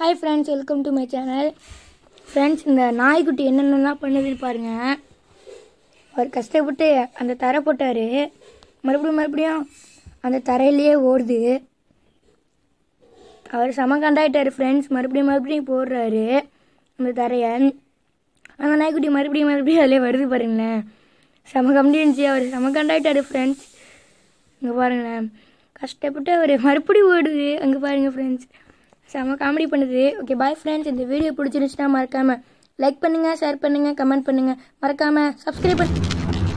hi friends welcome to my channel friends இந்த நாய்க்குட்டி என்னென்னலாம் பண்ணுதுன்னு பாருங்கள் அவர் கஷ்டப்பட்டு அந்த தரை போட்டார் மறுபடியும் மறுபடியும் அந்த தரையிலேயே ஓடுது அவர் செம கண்டாயிட்டார் ஃப்ரெண்ட்ஸ் மறுபடியும் மறுபடியும் போடுறாரு அந்த தரையை அந்த நாய்க்குட்டி மறுபடியும் மறுபடியும் அதிலே வருது பாருங்களேன் செம கம்பி இருந்துச்சு அவர் செம கண்டாயிட்டார் ஃப்ரெண்ட்ஸ் இங்கே பாருங்களேன் கஷ்டப்பட்டு அவர் மறுபடியும் ஓடுது அங்கே பாருங்கள் ஃப்ரெண்ட்ஸ் செம காமெடி பண்ணுது ஓகே பாய் ஃப்ரெண்ட்ஸ் இந்த வீடியோ பிடிச்சிருந்துச்சுன்னா மறக்காமல் லைக் பண்ணுங்கள் ஷேர் பண்ணுங்கள் கமெண்ட் பண்ணுங்கள் மறக்காமல் சப்ஸ்கிரைப் பண்ணு